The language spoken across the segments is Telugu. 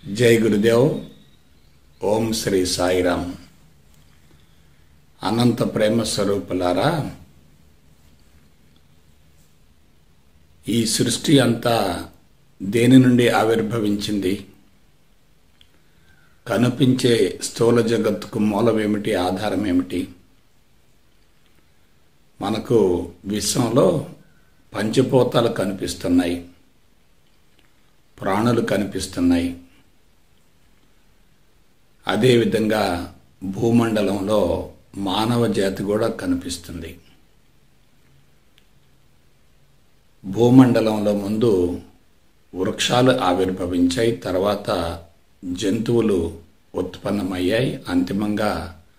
జై గురుదేవ్ ఓం శ్రీ సాయిరామ్ అనంత ప్రేమ స్వరూపులారా ఈ సృష్టి అంతా దేని నుండి ఆవిర్భవించింది కనిపించే స్థూల జగత్తుకు మూలమేమిటి ఆధారం ఏమిటి మనకు విశ్వంలో పంచభూతాలు కనిపిస్తున్నాయి ప్రాణులు కనిపిస్తున్నాయి అదేవిధంగా భూమండలంలో మానవ జాతి కూడా కనిపిస్తుంది భూమండలంలో ముందు వృక్షాలు ఆవిర్భవించాయి తర్వాత జంతువులు ఉత్పన్నమయ్యాయి అంతిమంగా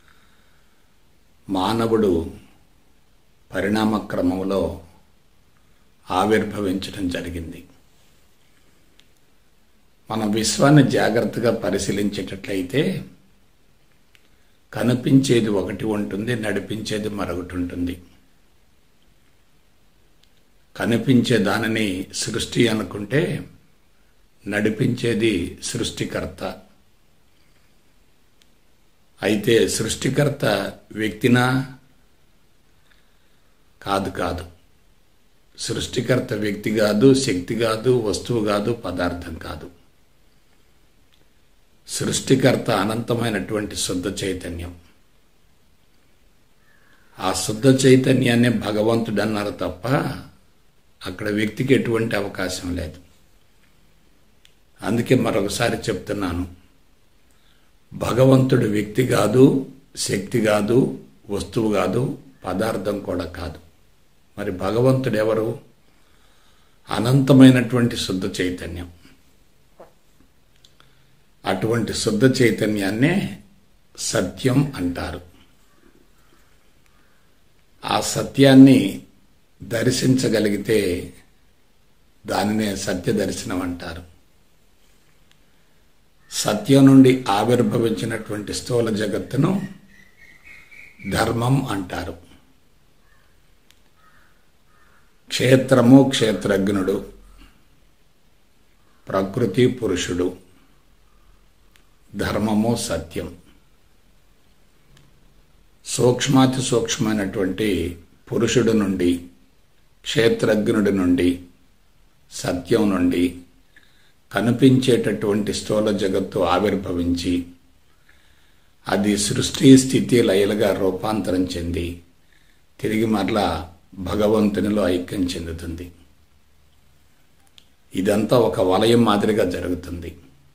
మానవుడు పరిణామ క్రమంలో ఆవిర్భవించడం జరిగింది మన విశ్వాన్ని జాగ్రత్తగా పరిశీలించేటట్లయితే కనిపించేది ఒకటి ఉంటుంది నడిపించేది మరొకటి ఉంటుంది కనిపించే దానిని సృష్టి అనుకుంటే నడిపించేది సృష్టికర్త అయితే సృష్టికర్త వ్యక్తినా కాదు కాదు సృష్టికర్త వ్యక్తి కాదు శక్తి కాదు వస్తువు కాదు పదార్థం కాదు సృష్టికర్త అనంతమైనటువంటి శుద్ధ చైతన్యం ఆ శుద్ధ చైతన్యాన్ని భగవంతుడు అన్నారు తప్ప అక్కడ వ్యక్తికి ఎటువంటి అవకాశం లేదు అందుకే మరొకసారి చెప్తున్నాను భగవంతుడు వ్యక్తి కాదు శక్తి కాదు వస్తువు కాదు పదార్థం కూడా కాదు మరి భగవంతుడు ఎవరు అనంతమైనటువంటి శుద్ధ చైతన్యం అటువంటి శుద్ధ చైతన్యాన్నే సత్యం అంటారు ఆ సత్యాన్ని దర్శించగలిగితే దానినే సత్య దర్శనం అంటారు సత్యం నుండి ఆవిర్భవించినటువంటి స్థూల జగత్తును ధర్మం అంటారు క్షేత్రము క్షేత్రజ్ఞుడు ప్రకృతి పురుషుడు ధర్మము సత్యం సూక్ష్మాతి సూక్ష్మమైనటువంటి పురుషుడు నుండి క్షేత్రజ్ఞుడి నుండి సత్యం నుండి కనిపించేటటువంటి స్థూల జగత్తు ఆవిర్భవించి అది సృష్టి స్థితి లయలుగా రూపాంతరం చెంది తిరిగి మరలా భగవంతునిలో ఐక్యం చెందుతుంది ఇదంతా ఒక వలయం మాదిరిగా జరుగుతుంది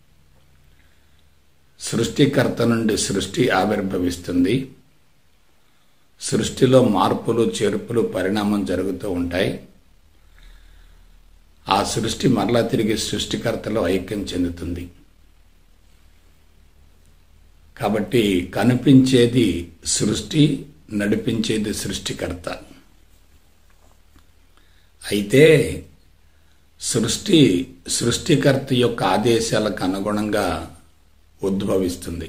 సృష్టికర్త నుండి సృష్టి ఆవిర్భవిస్తుంది సృష్టిలో మార్పులు చేర్పులు పరిణామం జరుగుతూ ఉంటాయి ఆ సృష్టి మరలా తిరిగి సృష్టికర్తలో ఐక్యం చెందుతుంది కాబట్టి కనిపించేది సృష్టి నడిపించేది సృష్టికర్త అయితే సృష్టి సృష్టికర్త యొక్క ఆదేశాలకు అనుగుణంగా ఉద్భవిస్తుంది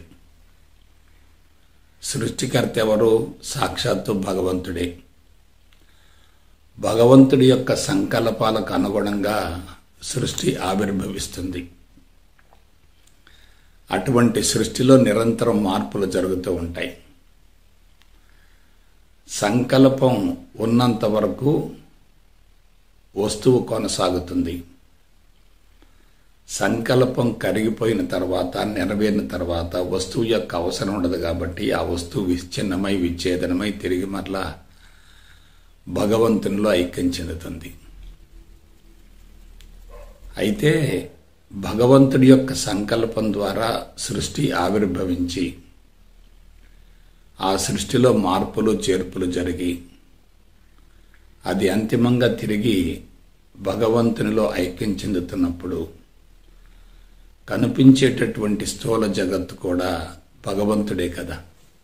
సృష్టికర్త ఎవరు సాక్షాత్తు భగవంతుడే భగవంతుడి యొక్క సంకల్పాలకు అనుగుణంగా సృష్టి ఆవిర్భవిస్తుంది అటువంటి సృష్టిలో నిరంతరం మార్పులు జరుగుతూ ఉంటాయి సంకల్పం ఉన్నంత వరకు వస్తువు కొనసాగుతుంది సంకల్పం కరిగిపోయిన తర్వాత నెరవేరిన తర్వాత వస్తువు యొక్క అవసరం ఉండదు కాబట్టి ఆ వస్తువు విచ్ఛిన్నమై విచ్ఛేదనమై తిరిగి మరలా భగవంతునిలో ఐక్యం చెందుతుంది అయితే భగవంతుడి యొక్క సంకల్పం ద్వారా సృష్టి ఆవిర్భవించి ఆ సృష్టిలో మార్పులు చేర్పులు జరిగి అది అంతిమంగా తిరిగి భగవంతునిలో ఐక్యం చెందుతున్నప్పుడు కనిపించేటటువంటి స్థూల జగత్తు కూడా భగవంతుడే కదా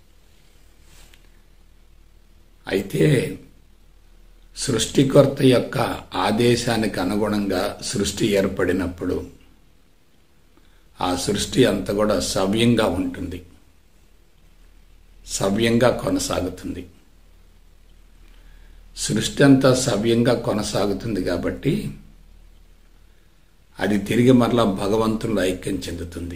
అయితే సృష్టికర్త యొక్క ఆదేశానికి అనుగుణంగా సృష్టి ఏర్పడినప్పుడు ఆ సృష్టి అంతా కూడా సవ్యంగా ఉంటుంది సవ్యంగా కొనసాగుతుంది సృష్టి అంతా సవ్యంగా కొనసాగుతుంది కాబట్టి అది తిరిగి మరలా భగవంతుల్లో ఐక్యం చెందుతుంది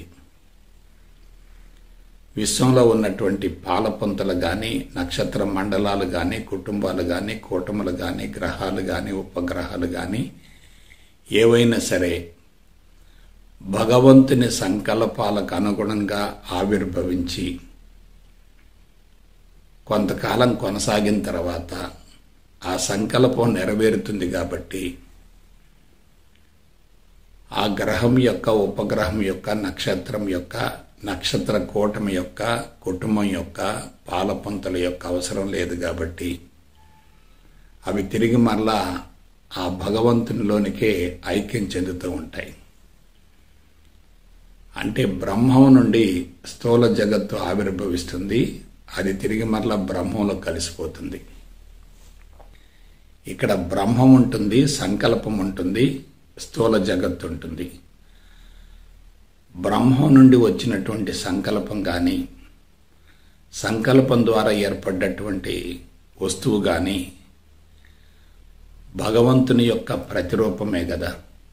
విశ్వంలో ఉన్నటువంటి పాలపంతలు కానీ నక్షత్ర మండలాలు కానీ కుటుంబాలు కానీ కూటములు కానీ గ్రహాలు కానీ ఉపగ్రహాలు కానీ ఏవైనా సరే భగవంతుని సంకల్పాలకు అనుగుణంగా ఆవిర్భవించి కొంతకాలం కొనసాగిన తర్వాత ఆ సంకల్పం నెరవేరుతుంది కాబట్టి ఆ గ్రహం యొక్క ఉపగ్రహం యొక్క నక్షత్రం యొక్క నక్షత్ర కూటమి యొక్క కుటుంబం యొక్క పాలపంతుల యొక్క అవసరం లేదు కాబట్టి అవి తిరిగి మరలా ఆ భగవంతునిలోనికే ఐక్యం చెందుతూ ఉంటాయి అంటే బ్రహ్మం నుండి స్థూల జగత్తు ఆవిర్భవిస్తుంది అది తిరిగి మరలా బ్రహ్మంలో కలిసిపోతుంది ఇక్కడ బ్రహ్మం ఉంటుంది సంకల్పం ఉంటుంది స్థూల జగత్తు ఉంటుంది బ్రహ్మం నుండి వచ్చినటువంటి సంకల్పం కానీ సంకల్పం ద్వారా ఏర్పడ్డటువంటి వస్తువు కానీ భగవంతుని యొక్క ప్రతిరూపమే కదా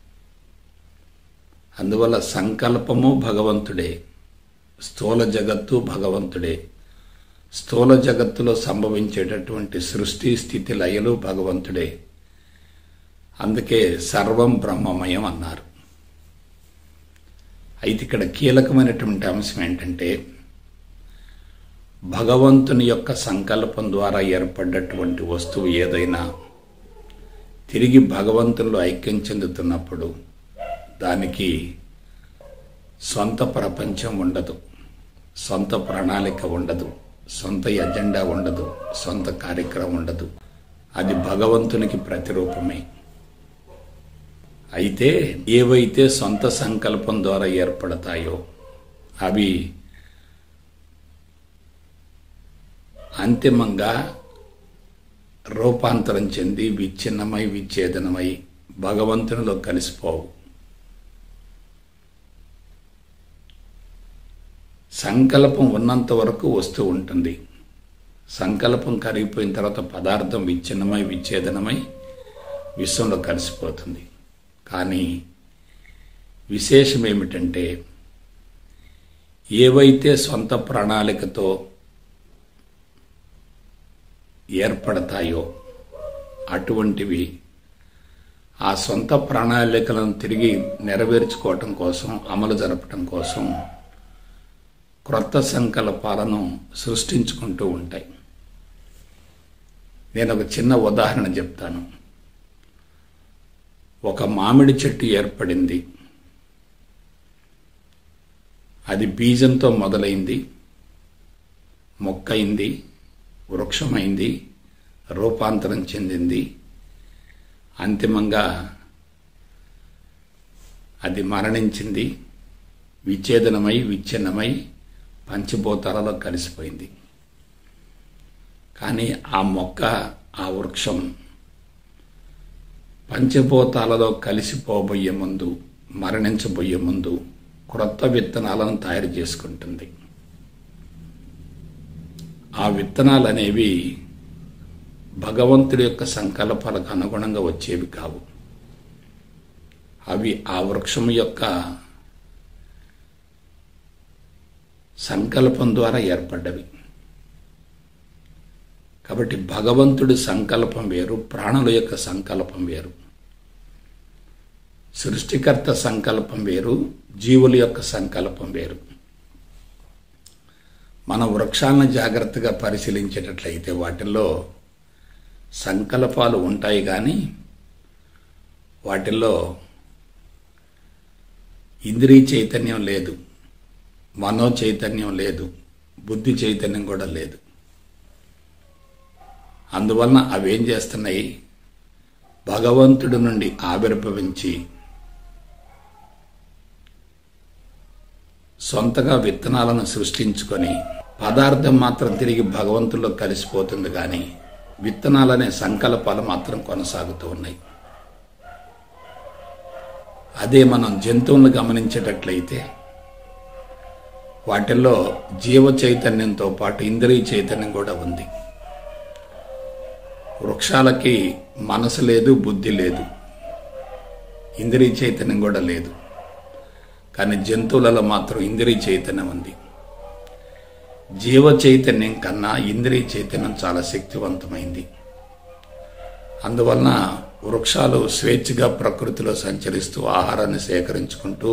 అందువల్ల సంకల్పము భగవంతుడే స్థూల జగత్తు భగవంతుడే స్థూల జగత్తులో సంభవించేటటువంటి సృష్టి స్థితి లయలు భగవంతుడే అందుకే సర్వం బ్రహ్మమయం అన్నారు అయితే ఇక్కడ కీలకమైనటువంటి అంశం ఏంటంటే భగవంతుని యొక్క సంకల్పం ద్వారా ఏర్పడ్డటువంటి వస్తువు ఏదైనా తిరిగి భగవంతుల్లో ఐక్యం చెందుతున్నప్పుడు దానికి సొంత ప్రపంచం ఉండదు సొంత ప్రణాళిక ఉండదు సొంత ఎజెండా ఉండదు సొంత కార్యక్రమం ఉండదు అది భగవంతునికి ప్రతిరూపమే అయితే ఏవైతే సొంత సంకల్పం ద్వారా ఏర్పడతాయో అవి అంతిమంగా రూపాంతరం చెంది విచ్ఛిన్నమై విచ్ఛేదనమై భగవంతునిలో కలిసిపోవు సంకల్పం ఉన్నంత వరకు వస్తూ ఉంటుంది సంకల్పం కరిగిపోయిన తర్వాత పదార్థం విచ్ఛిన్నమై విచ్ఛేదనమై విశ్వంలో కలిసిపోతుంది కానీ విశేషం ఏమిటంటే ఏవైతే సొంత ప్రణాళికతో ఏర్పడతాయో అటువంటివి ఆ సొంత ప్రణాళికలను తిరిగి నెరవేర్చుకోవటం కోసం అమలు జరపటం కోసం క్రొత్త సంకల్పాలను సృష్టించుకుంటూ ఉంటాయి నేను ఒక చిన్న ఉదాహరణ చెప్తాను ఒక మామిడి చెట్టు ఏర్పడింది అది బీజంతో మొదలైంది మొక్కైంది వృక్షమైంది రూపాంతరం చెందింది అంతిమంగా అది మరణించింది విచ్ఛేదనమై విచ్ఛిన్నమై పంచభూతాలలో కలిసిపోయింది కానీ ఆ మొక్క ఆ వృక్షం పంచభూతాలలో కలిసిపోబోయే ముందు మరణించబోయే ముందు క్రొత్త విత్తనాలను తయారు చేసుకుంటుంది ఆ విత్తనాలు అనేవి భగవంతుడి యొక్క సంకల్పాలకు అనుగుణంగా వచ్చేవి కావు అవి ఆ వృక్షం యొక్క సంకల్పం ద్వారా ఏర్పడ్డవి కాబట్టి భగవంతుడి సంకల్పం వేరు ప్రాణుల యొక్క సంకల్పం వేరు సృష్టికర్త సంకల్పం వేరు జీవుల యొక్క సంకల్పం వేరు మన వృక్షాలను జాగ్రత్తగా పరిశీలించేటట్లయితే వాటిల్లో సంకల్పాలు ఉంటాయి కానీ వాటిల్లో ఇంద్రియ చైతన్యం లేదు మనో చైతన్యం లేదు బుద్ధి చైతన్యం కూడా లేదు అందువలన అవేం చేస్తున్నాయి భగవంతుడి నుండి ఆవిర్భవించి సొంతగా విత్తనాలను సృష్టించుకొని పదార్థం మాత్రం తిరిగి భగవంతుల్లో కలిసిపోతుంది కానీ విత్తనాలనే సంకల్పాలు మాత్రం కొనసాగుతూ ఉన్నాయి అదే మనం జంతువులను గమనించేటట్లయితే వాటిల్లో జీవ చైతన్యంతో పాటు ఇంద్రియ చైతన్యం కూడా ఉంది వృక్షాలకి మనసు లేదు బుద్ధి లేదు ఇంద్రియ చైతన్యం కూడా లేదు కానీ జంతువులలో మాత్రం ఇంద్రియ చైతన్యం ఉంది జీవ చైతన్యం కన్నా ఇంద్రియ చైతన్యం చాలా శక్తివంతమైంది అందువలన వృక్షాలు స్వేచ్ఛగా ప్రకృతిలో సంచరిస్తూ ఆహారాన్ని సేకరించుకుంటూ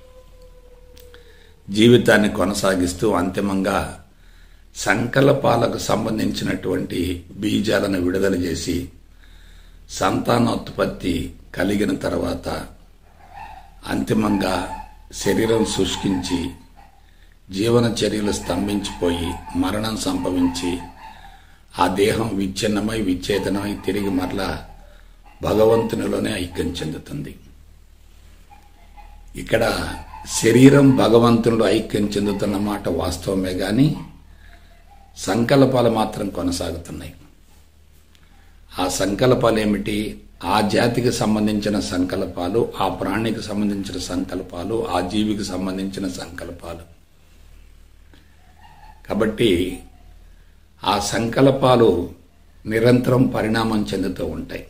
జీవితాన్ని కొనసాగిస్తూ అంతిమంగా సంకల్పాలకు సంబంధించినటువంటి బీజాలను విడుదల చేసి సంతానోత్పత్తి కలిగిన తర్వాత అంతిమంగా శరీరం శుష్కించి జీవన చర్యలు స్తంభించిపోయి మరణం సంభవించి ఆ దేహం విచ్ఛిన్నమై విచ్ఛేదనమై తిరిగి మరలా భగవంతునిలోనే ఐక్యం చెందుతుంది ఇక్కడ శరీరం భగవంతునిలో ఐక్యం చెందుతున్న మాట వాస్తవమే కానీ సంకల్పాలు మాత్రం కొనసాగుతున్నాయి ఆ సంకల్పాలు ఏమిటి ఆ జాతికి సంబంధించిన సంకల్పాలు ఆ ప్రాణికి సంబంధించిన సంకల్పాలు ఆ జీవికి సంబంధించిన సంకల్పాలు కాబట్టి ఆ సంకల్పాలు నిరంతరం పరిణామం చెందుతూ ఉంటాయి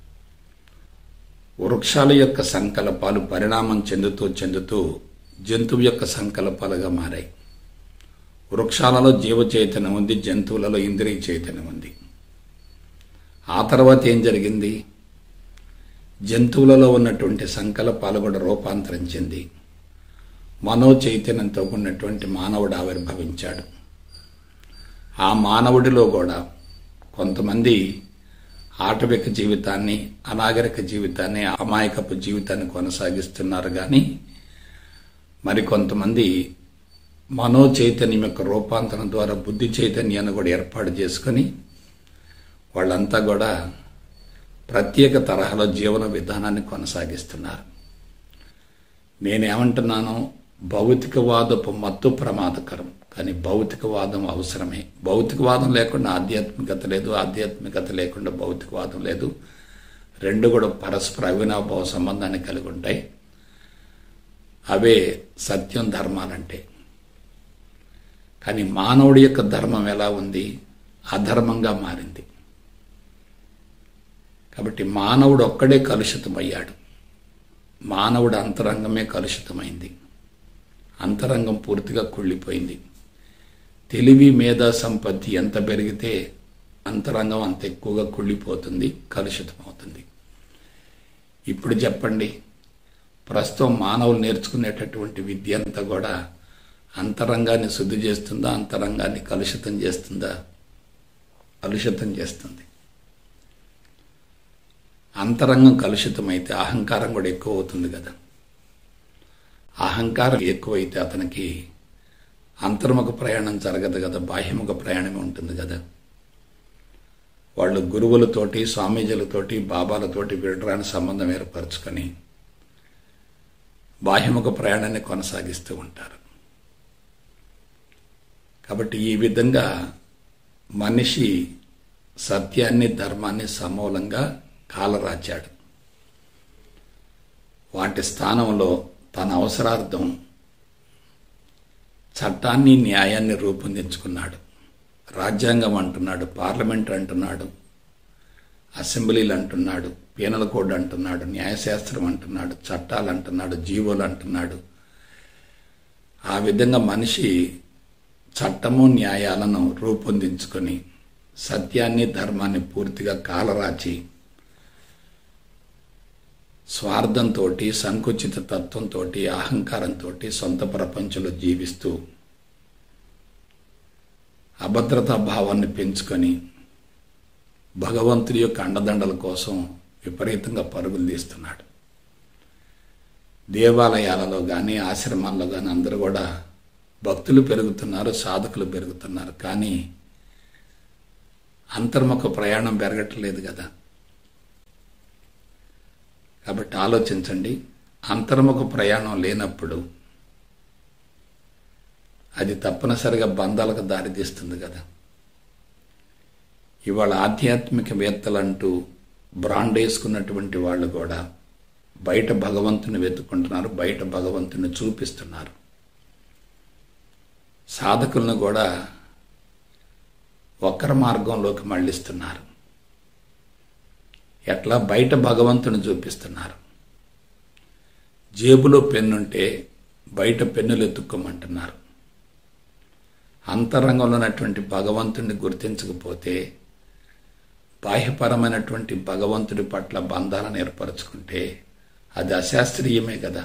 వృక్షాల యొక్క సంకల్పాలు పరిణామం చెందుతూ చెందుతూ జంతువు యొక్క సంకల్పాలుగా మారాయి వృక్షాలలో జీవ చైతన్యం ఉంది జంతువులలో ఇంద్రియ చైతన్యం ఉంది ఆ తర్వాత ఏం జరిగింది జంతువులలో ఉన్నటువంటి సంకల్పాలు కూడా రూపాంతరం చెంది మనో చైతన్యంతో ఉన్నటువంటి మానవుడు ఆవిర్భవించాడు ఆ మానవుడిలో కూడా కొంతమంది ఆటవిక జీవితాన్ని అనాగరిక జీవితాన్ని అమాయకపు జీవితాన్ని కొనసాగిస్తున్నారు కానీ మరికొంతమంది మనో చైతన్యం యొక్క రూపాంతరం ద్వారా బుద్ధి చైతన్యాన్ని కూడా ఏర్పాటు చేసుకొని వాళ్ళంతా కూడా ప్రత్యేక తరహాలో జీవన విధానాన్ని కొనసాగిస్తున్నారు నేనేమంటున్నాను భౌతికవాదపు మత్తు ప్రమాదకరం కానీ భౌతికవాదం అవసరమే భౌతికవాదం లేకుండా ఆధ్యాత్మికత లేదు ఆధ్యాత్మికత లేకుండా భౌతికవాదం లేదు రెండు కూడా పరస్పర అవినాభావ సంబంధాన్ని కలిగి ఉంటాయి అవే సత్యం ధర్మాలంటే కానీ మానవుడి యొక్క ధర్మం ఎలా ఉంది అధర్మంగా మారింది కాబట్టి మానవుడు ఒక్కడే కలుషితమయ్యాడు మానవుడు అంతరంగమే కలుషితమైంది అంతరంగం పూర్తిగా కుళ్ళిపోయింది తెలివి మేధా సంపత్తి ఎంత పెరిగితే అంతరంగం అంత ఎక్కువగా కుళ్ళిపోతుంది కలుషితమవుతుంది ఇప్పుడు చెప్పండి ప్రస్తుతం మానవులు నేర్చుకునేటటువంటి విద్య అంతా కూడా అంతరంగాన్ని శుద్ధి చేస్తుందా అంతరంగాన్ని కలుషితం చేస్తుందా కలుషితం చేస్తుంది అంతరంగం కలుషితమైతే అహంకారం కూడా ఎక్కువ అవుతుంది కదా అహంకారం ఎక్కువైతే అతనికి అంతర్ముఖ ప్రయాణం జరగదు కదా బాహ్యముఖ ప్రయాణమే ఉంటుంది కదా వాళ్ళు గురువులతోటి స్వామీజీలతోటి బాబాలతోటి విడరాని సంబంధం ఏర్పరచుకొని బాహ్యముఖ ప్రయాణాన్ని కొనసాగిస్తూ ఉంటారు కాబట్టి ఈ విధంగా మనిషి సత్యాన్ని ధర్మాన్ని సమూలంగా కాలరాచాడు వాటి స్థానంలో తన అవసరార్థం చట్టాన్ని న్యాయాన్ని రూపొందించుకున్నాడు రాజ్యాంగం అంటున్నాడు పార్లమెంట్ అంటున్నాడు అసెంబ్లీలు అంటున్నాడు పీనల్ కోడ్ అంటున్నాడు న్యాయశాస్త్రం అంటున్నాడు చట్టాలు అంటున్నాడు జీవోలు అంటున్నాడు ఆ విధంగా మనిషి చట్టము న్యాయాలను రూపొందించుకొని సత్యాన్ని ధర్మాన్ని పూర్తిగా కాలరాచి స్వార్థంతో సంకుచిత తత్వంతో అహంకారంతో సొంత ప్రపంచంలో జీవిస్తూ అభద్రతా భావాన్ని పెంచుకొని భగవంతుడి యొక్క అండదండల కోసం విపరీతంగా పరుగులు తీస్తున్నాడు దేవాలయాలలో కానీ ఆశ్రమాల్లో కానీ అందరూ కూడా భక్తులు పెరుగుతున్నారు సాధకులు పెరుగుతున్నారు కానీ అంతర్ముఖ ప్రయాణం పెరగట్లేదు కదా కాబట్టి ఆలోచించండి అంతర్ముఖ ప్రయాణం లేనప్పుడు అది తప్పనిసరిగా బంధాలకు దారితీస్తుంది కదా ఇవాళ ఆధ్యాత్మికవేత్తలంటూ బ్రాండ్ వేసుకున్నటువంటి వాళ్ళు కూడా బయట భగవంతుని వెతుక్కుంటున్నారు బయట భగవంతుని చూపిస్తున్నారు సాధకులను కూడా వక్ర మార్గంలోకి మళ్ళిస్తున్నారు ఎట్లా బయట భగవంతుని చూపిస్తున్నారు జేబులో పెన్నుంటే బయట పెన్నులు ఎత్తుక్కోమంటున్నారు అంతరంగంలో ఉన్నటువంటి భగవంతుడిని గుర్తించకపోతే బాహ్యపరమైనటువంటి భగవంతుడి పట్ల బంధాలను ఏర్పరచుకుంటే అది అశాస్త్రీయమే కదా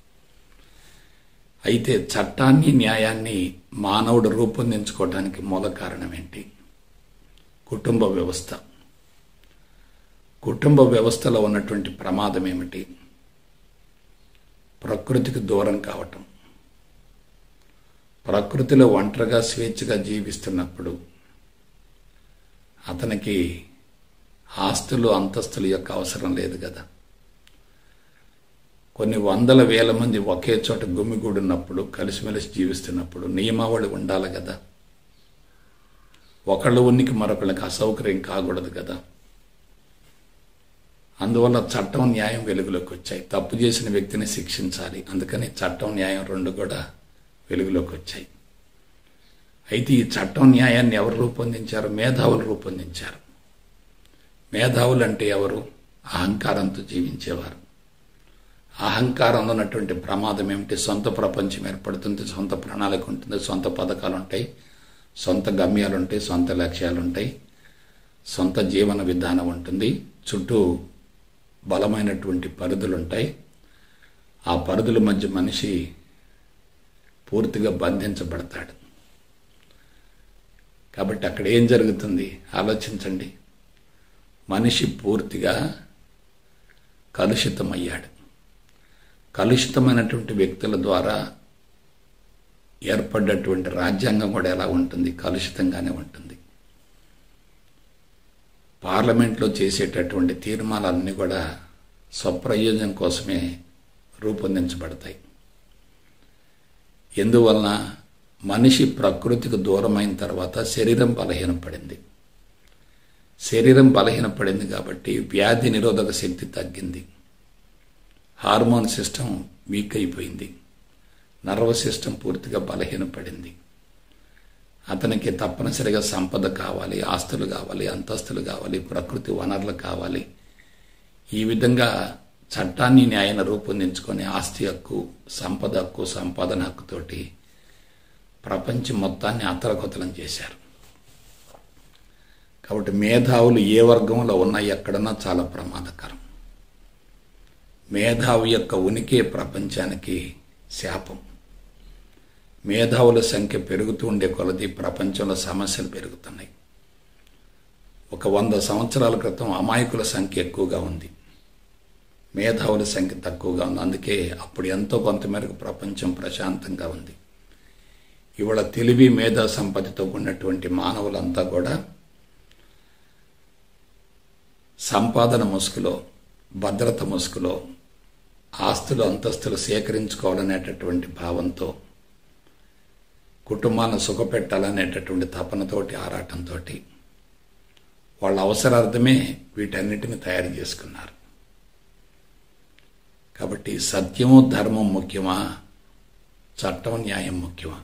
అయితే చట్టాన్ని న్యాయాన్ని మానవుడు రూపొందించుకోవడానికి మూల కారణం ఏంటి కుటుంబ వ్యవస్థ కుటుంబ వ్యవస్థలో ఉన్నటువంటి ప్రమాదం ఏమిటి ప్రకృతికి దూరం కావటం ప్రకృతిలో ఒంటరిగా స్వేచ్ఛగా జీవిస్తున్నప్పుడు అతనికి ఆస్తులు అంతస్తుల యొక్క అవసరం లేదు కదా కొన్ని వందల వేల మంది ఒకే చోట గుమిగూడినప్పుడు కలిసిమెలిసి జీవిస్తున్నప్పుడు నియమావళి ఉండాలి కదా ఒకళ్ళ ఉనికి మరొకళ్ళకి అసౌకర్యం కాకూడదు కదా అందువల్ల చట్టం న్యాయం వెలుగులోకి వచ్చాయి తప్పు చేసిన వ్యక్తిని శిక్షించాలి అందుకని చట్టం న్యాయం రెండు కూడా వెలుగులోకి వచ్చాయి అయితే ఈ చట్టం న్యాయాన్ని ఎవరు రూపొందించారు మేధావులు రూపొందించారు మేధావులు అంటే ఎవరు అహంకారంతో జీవించేవారు అహంకారంలో ఉన్నటువంటి ప్రమాదం ఏమిటి సొంత ప్రపంచం ఏర్పడుతుంది సొంత ప్రణాళిక ఉంటుంది సొంత పథకాలు ఉంటాయి సొంత గమ్యాలు ఉంటాయి సొంత లక్ష్యాలు ఉంటాయి సొంత జీవన విధానం ఉంటుంది చుట్టూ బలమైనటువంటి పరిధులు ఉంటాయి ఆ పరిధుల మధ్య మనిషి పూర్తిగా బంధించబడతాడు కాబట్టి అక్కడ ఏం జరుగుతుంది ఆలోచించండి మనిషి పూర్తిగా కలుషితమయ్యాడు కలుషితమైనటువంటి వ్యక్తుల ద్వారా ఏర్పడ్డటువంటి రాజ్యాంగం కూడా ఎలా ఉంటుంది కలుషితంగానే ఉంటుంది పార్లమెంట్లో చేసేటటువంటి తీర్మానాలన్నీ కూడా స్వప్రయోజనం కోసమే రూపొందించబడతాయి ఎందువలన మనిషి ప్రకృతికి దూరమైన తర్వాత శరీరం బలహీనపడింది శరీరం బలహీనపడింది కాబట్టి వ్యాధి నిరోధక శక్తి తగ్గింది హార్మోన్ సిస్టమ్ వీక్ అయిపోయింది నర్వ సిస్టమ్ పూర్తిగా బలహీనపడింది అతనికి తప్పనిసరిగా సంపద కావాలి ఆస్తులు కావాలి అంతస్తులు కావాలి ప్రకృతి వనరులు కావాలి ఈ విధంగా చట్టాన్ని న్యాయాన్ని రూపొందించుకొని ఆస్తి హక్కు సంపద హక్కు సంపాదన హక్కుతోటి ప్రపంచం మొత్తాన్ని అతలకొతలం చేశారు కాబట్టి మేధావులు ఏ వర్గంలో ఉన్నా ఎక్కడన్నా చాలా ప్రమాదకరం మేధావి యొక్క ఉనికి ప్రపంచానికి శాపం మేధావుల సంఖ్య పెరుగుతూ ఉండే కొలది ప్రపంచంలో సమస్యలు పెరుగుతున్నాయి ఒక వంద సంవత్సరాల క్రితం అమాయకుల సంఖ్య ఎక్కువగా ఉంది మేధావుల సంఖ్య తక్కువగా ఉంది అందుకే అప్పుడు ఎంతో కొంతమేరకు ప్రపంచం ప్రశాంతంగా ఉంది ఇవాళ తెలివి మేధా సంపత్తితో ఉన్నటువంటి మానవులంతా కూడా సంపాదన ముసుగులో భద్రత ముసుగులో ఆస్తులు అంతస్తులు సేకరించుకోవాలనేటటువంటి భావంతో కుటుంబాన్ని సుఖపెట్టాలనేటటువంటి తపనతోటి ఆరాటంతో వాళ్ళ అవసరార్థమే వీటన్నిటిని తయారు చేసుకున్నారు కాబట్టి సత్యము ధర్మం ముఖ్యమా చట్టం న్యాయం ముఖ్యమా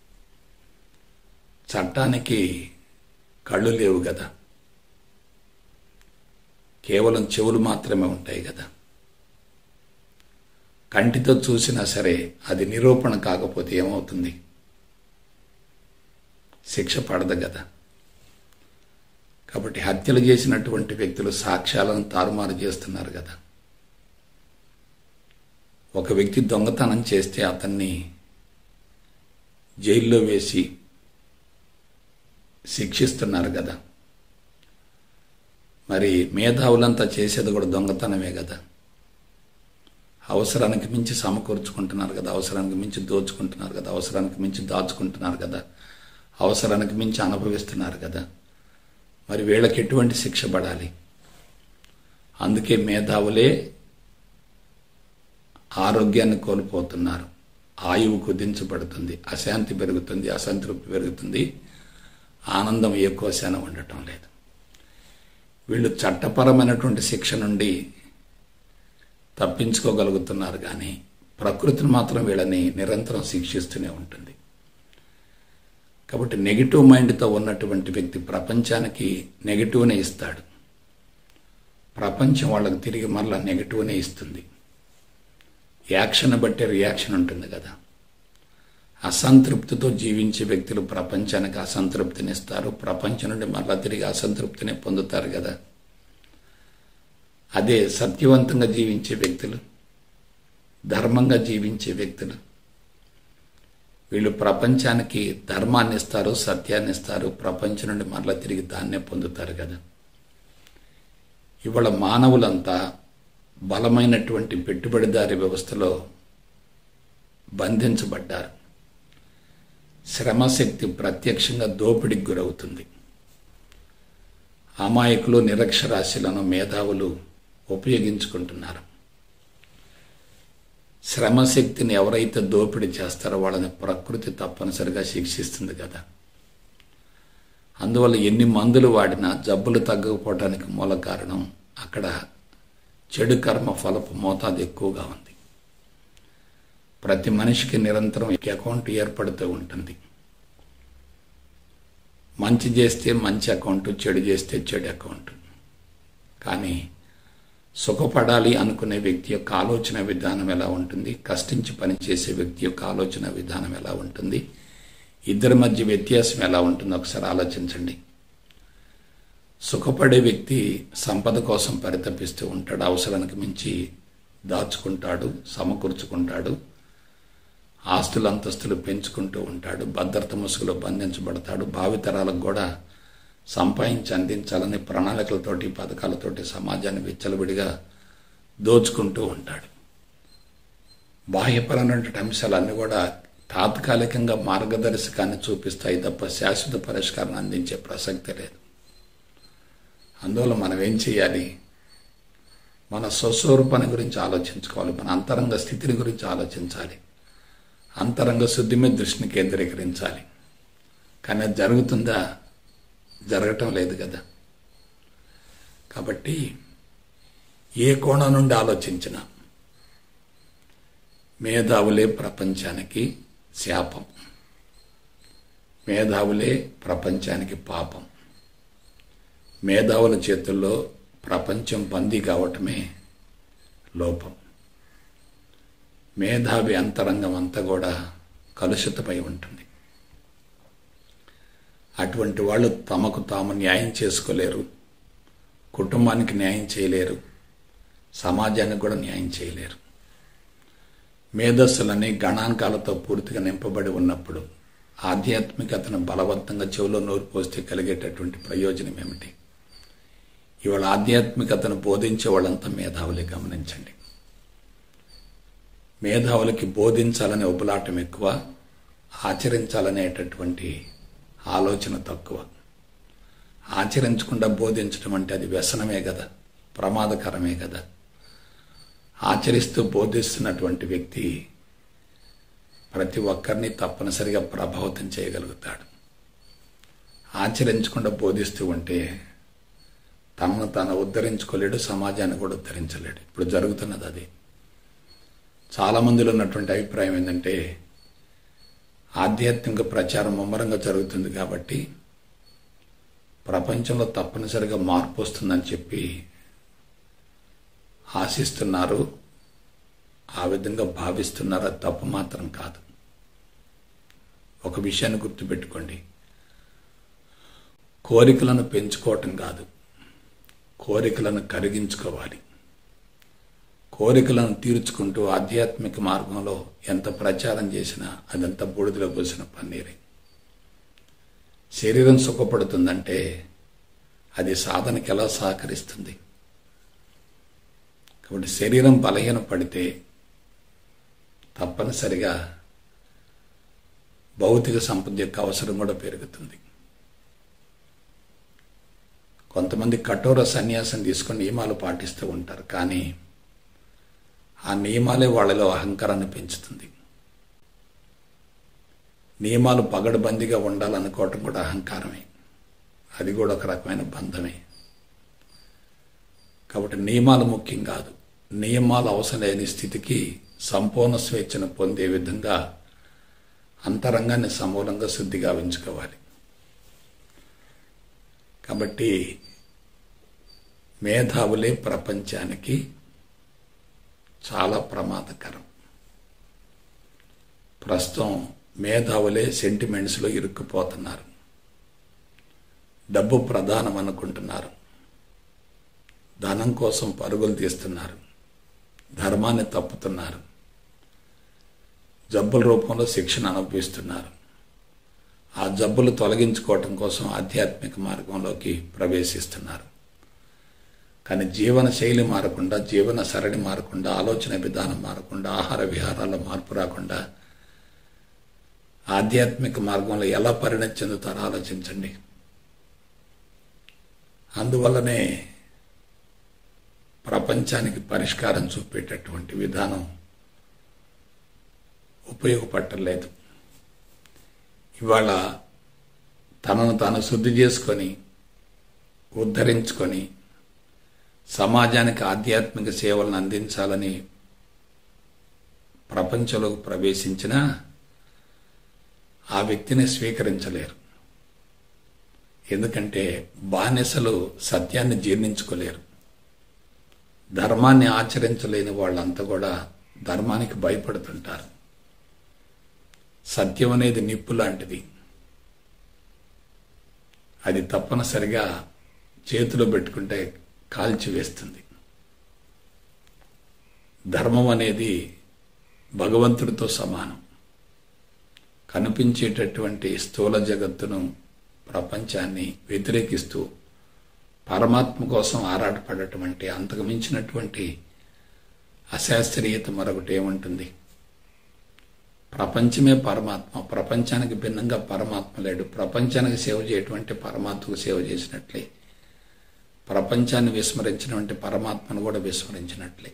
చట్టానికి కళ్ళు లేవు కదా కేవలం చెవులు మాత్రమే ఉంటాయి కదా కంటితో చూసినా సరే అది నిరూపణ కాకపోతే ఏమవుతుంది శిక్ష పడదు కదా కాబట్టి హత్యలు చేసినటువంటి వ్యక్తులు సాక్ష్యాలను తారుమారు చేస్తున్నారు కదా ఒక వ్యక్తి దొంగతనం చేస్తే అతన్ని జైల్లో వేసి శిక్షిస్తున్నారు కదా మరి మేధావులంతా చేసేది కూడా దొంగతనమే కదా అవసరానికి మించి సమకూర్చుకుంటున్నారు కదా అవసరానికి మించి దోచుకుంటున్నారు కదా అవసరానికి మించి దాచుకుంటున్నారు కదా అవసరానికి మించి అనుభవిస్తున్నారు కదా మరి వీళ్ళకి ఎటువంటి శిక్ష పడాలి అందుకే మేధావులే ఆరోగ్యాన్ని కోల్పోతున్నారు ఆయువు కుదించబడుతుంది అశాంతి పెరుగుతుంది అసంతృప్తి పెరుగుతుంది ఆనందం ఎక్కువ శానం ఉండటం లేదు వీళ్ళు చట్టపరమైనటువంటి శిక్ష నుండి తప్పించుకోగలుగుతున్నారు కానీ ప్రకృతిని మాత్రం వీళ్ళని నిరంతరం శిక్షిస్తూనే ఉంటుంది కాబట్టి నెగిటివ్ మైండ్తో ఉన్నటువంటి వ్యక్తి ప్రపంచానికి నెగిటివ్నే ఇస్తాడు ప్రపంచం వాళ్ళకి తిరిగి మరలా నెగిటివ్నే ఇస్తుంది యాక్షన్ బట్టి రియాక్షన్ ఉంటుంది కదా అసంతృప్తితో జీవించే వ్యక్తులు ప్రపంచానికి అసంతృప్తినిస్తారు ప్రపంచం నుండి మళ్ళా తిరిగి అసంతృప్తిని పొందుతారు కదా అదే సత్యవంతంగా జీవించే వ్యక్తులు ధర్మంగా జీవించే వ్యక్తులు వీళ్ళు ప్రపంచానికి ధర్మాన్ని ఇస్తారు సత్యాన్ని ఇస్తారు ప్రపంచం నుండి మరలా తిరిగి దాన్నే పొందుతారు కదా ఇవాళ మానవులంతా బలమైనటువంటి పెట్టుబడిదారి వ్యవస్థలో బంధించబడ్డారు శ్రమశక్తి ప్రత్యక్షంగా దోపిడికి గురవుతుంది అమాయకులు నిరక్షరాస్యులను మేధావులు ఉపయోగించుకుంటున్నారు శ్రమశక్తిని ఎవరైతే దోపిడీ చేస్తారో వాళ్ళని ప్రకృతి తప్పనిసరిగా శిక్షిస్తుంది కదా అందువల్ల ఎన్ని మందులు వాడినా జబ్బులు తగ్గకపోవడానికి మూల కారణం అక్కడ చెడు కర్మ ఫలపు మోతాదు ఎక్కువగా ఉంది ప్రతి మనిషికి నిరంతరం అకౌంట్ ఏర్పడుతూ ఉంటుంది మంచి చేస్తే మంచి అకౌంట్ చెడు చేస్తే చెడు అకౌంట్ కానీ సుఖపడాలి అనుకునే వ్యక్తి యొక్క ఆలోచన విధానం ఎలా ఉంటుంది కష్టించి పనిచేసే వ్యక్తి యొక్క ఆలోచన విధానం ఎలా ఉంటుంది ఇద్దరి మధ్య వ్యత్యాసం ఎలా ఉంటుందో ఒకసారి ఆలోచించండి సుఖపడే వ్యక్తి సంపద కోసం పరితపిస్తూ ఉంటాడు అవసరానికి మించి దాచుకుంటాడు సమకూర్చుకుంటాడు ఆస్తులు అంతస్తులు పెంచుకుంటూ ఉంటాడు భద్రత ముసుగులో బంధించబడతాడు భావితరాలకు కూడా సంపాదించి అందించాలని ప్రణాళికలతోటి పథకాలతోటి సమాజాన్ని విచ్చలవిడిగా దోచుకుంటూ ఉంటాడు బాహ్యపరమైనటువంటి అంశాలన్నీ కూడా తాత్కాలికంగా మార్గదర్శకాన్ని చూపిస్తాయి తప్ప శాశ్వత పరిష్కారాన్ని అందించే ప్రసక్తి లేదు అందువల్ల మనం ఏం చేయాలి మన స్వస్వరూపాన్ని గురించి ఆలోచించుకోవాలి మన అంతరంగ స్థితిని గురించి ఆలోచించాలి అంతరంగ శుద్ధి మీద దృష్టిని కేంద్రీకరించాలి కానీ అది జరుగుతుందా జరగటం లేదు కదా కాబట్టి ఏ కోణం నుండి ఆలోచించినా మేధావులే ప్రపంచానికి శాపం మేధావులే ప్రపంచానికి పాపం మేధావుల చేతుల్లో ప్రపంచం బందీ కావటమే లోపం మేధావి అంతరంగం అంతా కూడా కలుషితమై ఉంటుంది అటువంటి వాళ్ళు తమకు తాము న్యాయం చేసుకోలేరు కుటుంబానికి న్యాయం చేయలేరు సమాజానికి కూడా న్యాయం చేయలేరు మేధస్సులని గణాంకాలతో పూర్తిగా నింపబడి ఉన్నప్పుడు ఆధ్యాత్మికతను బలవంతంగా చెవిలో నోరు పోస్తే కలిగేటటువంటి ప్రయోజనం ఏమిటి ఇవాళ ఆధ్యాత్మికతను బోధించే వాళ్ళంతా మేధావులే గమనించండి మేధావులకి బోధించాలనే ఉబలాటం ఎక్కువ ఆచరించాలనేటటువంటి ఆలోచన తక్కువ ఆచరించకుండా బోధించడం అంటే అది వ్యసనమే కదా ప్రమాదకరమే కదా ఆచరిస్తూ బోధిస్తున్నటువంటి వ్యక్తి ప్రతి ఒక్కరిని తప్పనిసరిగా ప్రభావితం చేయగలుగుతాడు ఆచరించకుండా బోధిస్తూ ఉంటే తనను తాను ఉద్ధరించుకోలేడు సమాజాన్ని కూడా ఉద్ధరించలేడు ఇప్పుడు జరుగుతున్నది అది చాలామందిలో ఉన్నటువంటి అభిప్రాయం ఏంటంటే ఆధ్యాత్మిక ప్రచారం ముమ్మరంగా జరుగుతుంది కాబట్టి ప్రపంచంలో తప్పనిసరిగా మార్పు వస్తుందని చెప్పి ఆశిస్తున్నారు ఆ విధంగా భావిస్తున్నారు అది తప్పు మాత్రం కాదు ఒక విషయాన్ని గుర్తుపెట్టుకోండి కోరికలను పెంచుకోవటం కాదు కోరికలను కరిగించుకోవాలి కోరికలను తీర్చుకుంటూ ఆధ్యాత్మిక మార్గంలో ఎంత ప్రచారం చేసినా అదంతా బూడిదలో పోసిన పన్నీరే శరీరం సుఖపడుతుందంటే అది సాధనకి ఎలా సహకరిస్తుంది కాబట్టి శరీరం బలహీన పడితే తప్పనిసరిగా భౌతిక సంపద యొక్క అవసరం కూడా పెరుగుతుంది కొంతమంది కఠోర సన్యాసం తీసుకొని నియమాలు పాటిస్తూ ఉంటారు కానీ ఆ నియమాలే వాళ్ళలో అహంకారాన్ని పెంచుతుంది నియమాలు పగడబందిగా ఉండాలనుకోవటం కూడా అహంకారమే అది కూడా ఒక రకమైన బంధమే కాబట్టి నియమాలు ముఖ్యం కాదు నియమాలు అవసరం లేని స్థితికి సంపూర్ణ స్వేచ్ఛను పొందే విధంగా అంతరంగాన్ని సమూలంగా శుద్ధిగా ఉంచుకోవాలి కాబట్టి మేధావులే ప్రపంచానికి చాలా ప్రమాదకరం ప్రస్తుతం మేధావులే సెంటిమెంట్స్లో ఇరుక్కుపోతున్నారు డబ్బు ప్రధానం అనుకుంటున్నారు ధనం కోసం పరుగులు తీస్తున్నారు ధర్మాన్ని తప్పుతున్నారు జబ్బుల రూపంలో శిక్షణ అనుభవిస్తున్నారు ఆ జబ్బులు తొలగించుకోవటం కోసం ఆధ్యాత్మిక మార్గంలోకి ప్రవేశిస్తున్నారు కానీ జీవన శైలి మారకుండా జీవన సరళి మారకుండా ఆలోచన విధానం మారకుండా ఆహార విహారాల్లో మార్పు రాకుండా ఆధ్యాత్మిక మార్గంలో ఎలా పరిణతి చెందుతారో ఆలోచించండి అందువల్లనే ప్రపంచానికి పరిష్కారం చూపేటటువంటి విధానం ఉపయోగపట్టలేదు ఇవాళ తనను తాను శుద్ధి చేసుకొని ఉద్ధరించుకొని సమాజానికి ఆధ్యాత్మిక సేవలను అందించాలని ప్రపంచంలోకి ప్రవేశించిన ఆ వ్యక్తిని స్వీకరించలేరు ఎందుకంటే బానిసలు సత్యాన్ని జీర్ణించుకోలేరు ధర్మాన్ని ఆచరించలేని వాళ్ళంతా కూడా ధర్మానికి భయపడుతుంటారు సత్యం అనేది నిప్పు లాంటిది అది తప్పనిసరిగా చేతిలో పెట్టుకుంటే కాల్చివేస్తుంది ధర్మం అనేది భగవంతుడితో సమానం కనిపించేటటువంటి స్థూల జగత్తును ప్రపంచాన్ని వ్యతిరేకిస్తూ పరమాత్మ కోసం ఆరాటపడటం అంటే అంతకు మించినటువంటి అశాస్త్రీయత మరొకటి ఏముంటుంది ప్రపంచమే పరమాత్మ ప్రపంచానికి భిన్నంగా పరమాత్మ లేడు ప్రపంచానికి సేవ చేయటువంటి పరమాత్మకు సేవ చేసినట్లే ప్రపంచాన్ని విస్మరించినటువంటి పరమాత్మను కూడా విస్మరించినట్లే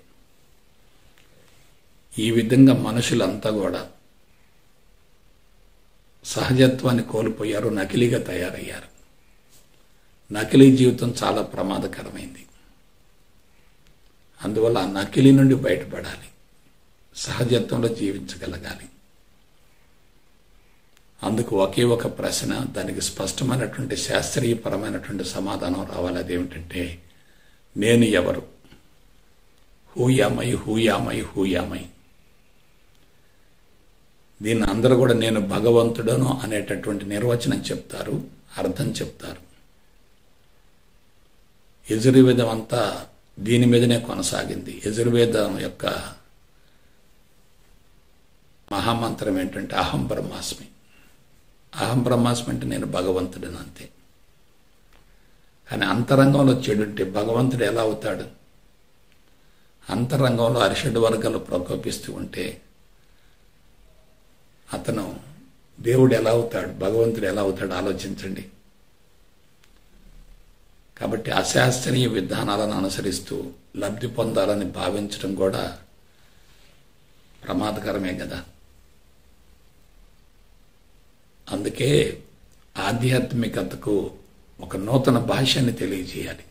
ఈ విధంగా మనుషులంతా కూడా సహజత్వాన్ని కోల్పోయారు నకిలీగా తయారయ్యారు నకిలీ జీవితం చాలా ప్రమాదకరమైంది అందువల్ల ఆ నకిలీ నుండి బయటపడాలి సహజత్వంలో జీవించగలగాలి అందుకు ఒకే ఒక ప్రశ్న దానికి స్పష్టమైనటువంటి శాస్త్రీయపరమైనటువంటి సమాధానం రావాలి అదేమిటంటే నేను ఎవరు హూయామై హూయామై హూయామై దీన్ని అందరూ కూడా నేను భగవంతుడను అనేటటువంటి నిర్వచనం చెప్తారు అర్థం చెప్తారు యజుర్వేదం అంతా దీని మీదనే కొనసాగింది యజుర్వేదం యొక్క మహామంత్రం ఏంటంటే అహం బ్రహ్మాస్మి అహం బ్రహ్మాస్మి అంటే నేను భగవంతుడిని అంతే కానీ అంతరంగంలో చెడుంటే భగవంతుడు ఎలా అవుతాడు అంతరంగంలో అరిషడ్ వర్గాలు ప్రకోపిస్తూ ఉంటే అతను దేవుడు ఎలా అవుతాడు భగవంతుడు ఎలా అవుతాడు ఆలోచించండి కాబట్టి అశాస్త్రీయ విధానాలను అనుసరిస్తూ లబ్ధి పొందాలని భావించడం కూడా ప్రమాదకరమే కదా అందుకే ఆధ్యాత్మికతకు ఒక నూతన భాష్యాన్ని తెలియజేయాలి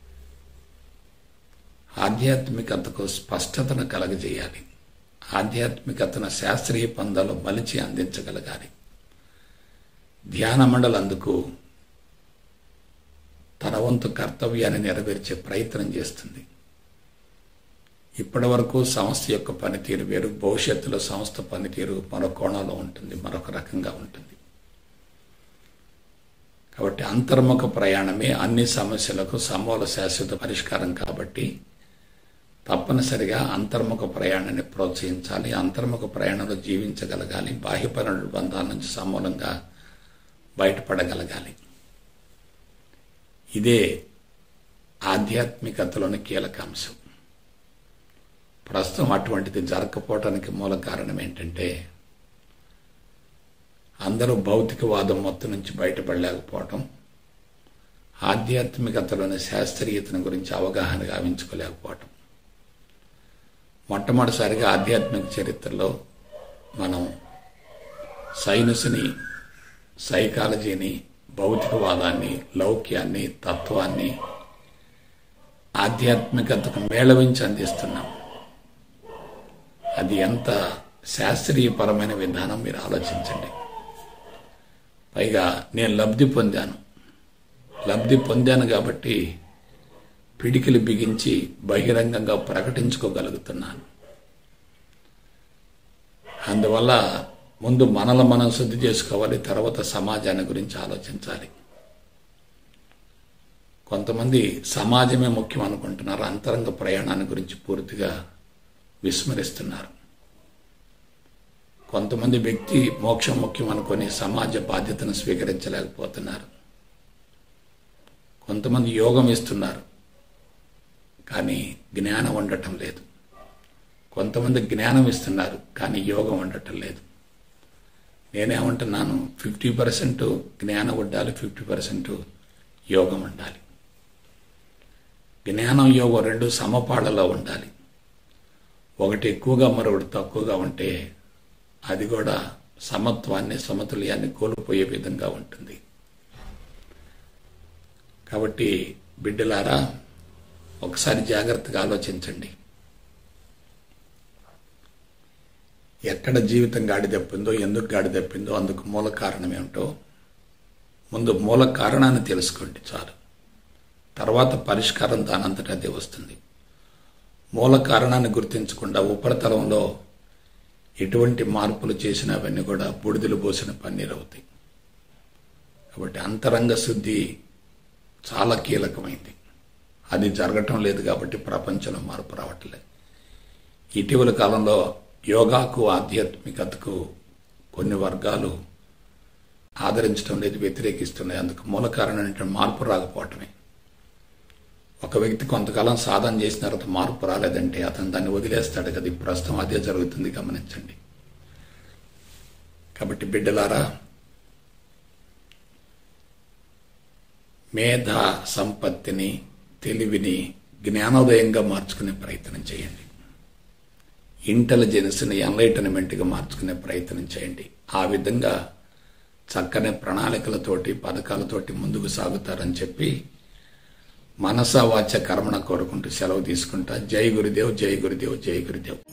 ఆధ్యాత్మికతకు స్పష్టతను కలగజేయాలి ఆధ్యాత్మికతను శాస్త్రీయ పందాలు మలిచి అందించగలగాలి ధ్యాన మండలందుకు తన వంతు కర్తవ్యాన్ని నెరవేర్చే ప్రయత్నం చేస్తుంది ఇప్పటి వరకు సంస్థ యొక్క పనితీరు వేరు భవిష్యత్తులో సంస్థ పనితీరు మరో కోణంలో ఉంటుంది మరొక రకంగా ఉంటుంది కాబట్టి అంతర్ముఖ ప్రయాణమే అన్ని సమస్యలకు సమూల శాశ్వత పరిష్కారం కాబట్టి తప్పనిసరిగా అంతర్ముఖ ప్రయాణాన్ని ప్రోత్సహించాలి అంతర్ముఖ ప్రయాణంలో జీవించగలగాలి బాహ్యపర బంధాల నుంచి సమూలంగా బయటపడగలగాలి ఇదే ఆధ్యాత్మికతలోని కీలక అంశం ప్రస్తుతం అటువంటిది జరగకపోవటానికి మూల కారణం ఏంటంటే అందరూ భౌతికవాదం మొత్తం నుంచి బయటపడలేకపోవటం ఆధ్యాత్మికతలోని శాస్త్రీయతను గురించి అవగాహన గావించుకోలేకపోవటం మొట్టమొదటిసారిగా ఆధ్యాత్మిక చరిత్రలో మనం సైన్స్ని సైకాలజీని భౌతికవాదాన్ని లౌక్యాన్ని తత్వాన్ని ఆధ్యాత్మికతకు మేళవించి అందిస్తున్నాం అది ఎంత శాస్త్రీయపరమైన విధానం మీరు ఆలోచించండి పైగా నేను లబ్ధి పొందాను లబ్ధి పొందాను కాబట్టి పిడికిలు బిగించి బహిరంగంగా ప్రకటించుకోగలుగుతున్నాను అందువల్ల ముందు మనల మనం శుద్ధి చేసుకోవాలి తర్వాత సమాజాన్ని గురించి ఆలోచించాలి కొంతమంది సమాజమే ముఖ్యం అనుకుంటున్నారు అంతరంగ ప్రయాణాన్ని గురించి పూర్తిగా విస్మరిస్తున్నారు కొంతమంది వ్యక్తి మోక్షం ముఖ్యం అనుకొని సమాజ బాధ్యతను స్వీకరించలేకపోతున్నారు కొంతమంది యోగం ఇస్తున్నారు కానీ జ్ఞానం ఉండటం లేదు కొంతమంది జ్ఞానం ఇస్తున్నారు కానీ యోగం ఉండటం లేదు నేనేమంటున్నాను ఫిఫ్టీ పర్సెంట్ జ్ఞానం ఉండాలి ఫిఫ్టీ పర్సెంట్ యోగం ఉండాలి జ్ఞానం యోగం రెండు సమపాళ్ళలో ఉండాలి ఒకటి ఎక్కువగా మరొకటి తక్కువగా ఉంటే అది కూడా సమత్వాన్ని సమతుల్యాన్ని కోల్పోయే విధంగా ఉంటుంది కాబట్టి బిడ్డలారా ఒకసారి జాగ్రత్తగా ఆలోచించండి ఎక్కడ జీవితం గాడి తప్పిందో ఎందుకు గాడి తప్పిందో అందుకు మూల కారణం ఏమిటో ముందు మూల కారణాన్ని తెలుసుకోండి చాలు తర్వాత పరిష్కారం దానంతట అదే వస్తుంది మూల కారణాన్ని గుర్తించకుండా ఉపరితలంలో ఎటువంటి మార్పులు చేసినా అవన్నీ కూడా బుడిదలు పోసిన పన్నీరు అవుతాయి కాబట్టి అంతరంగ శుద్ధి చాలా కీలకమైంది అది జరగటం లేదు కాబట్టి ప్రపంచంలో మార్పు రావట్లేదు ఇటీవల కాలంలో యోగాకు ఆధ్యాత్మికతకు కొన్ని వర్గాలు ఆదరించడం లేదు వ్యతిరేకిస్తున్నాయి అందుకు మూల కారణం ఏంటంటే మార్పు రాకపోవటమే ఒక వ్యక్తి కొంతకాలం సాధన చేసిన తర్వాత మార్పు రాలేదంటే అతను దాన్ని వదిలేస్తాడు కదా ఇప్పుడు ప్రస్తుతం అదే జరుగుతుంది గమనించండి కాబట్టి బిడ్డలారా మేధా సంపత్తిని తెలివిని జ్ఞానోదయంగా మార్చుకునే ప్రయత్నం చేయండి ఇంటెలిజెన్స్ని ఎన్లైటన్మెంట్గా మార్చుకునే ప్రయత్నం చేయండి ఆ విధంగా చక్కని ప్రణాళికలతోటి పథకాలతోటి ముందుకు సాగుతారని చెప్పి మనసా వాచ కర్మణ కోరుకుంటూ సెలవు తీసుకుంటా జై గురుదేవ్ జై గురుదేవ్ జై గురుదేవ్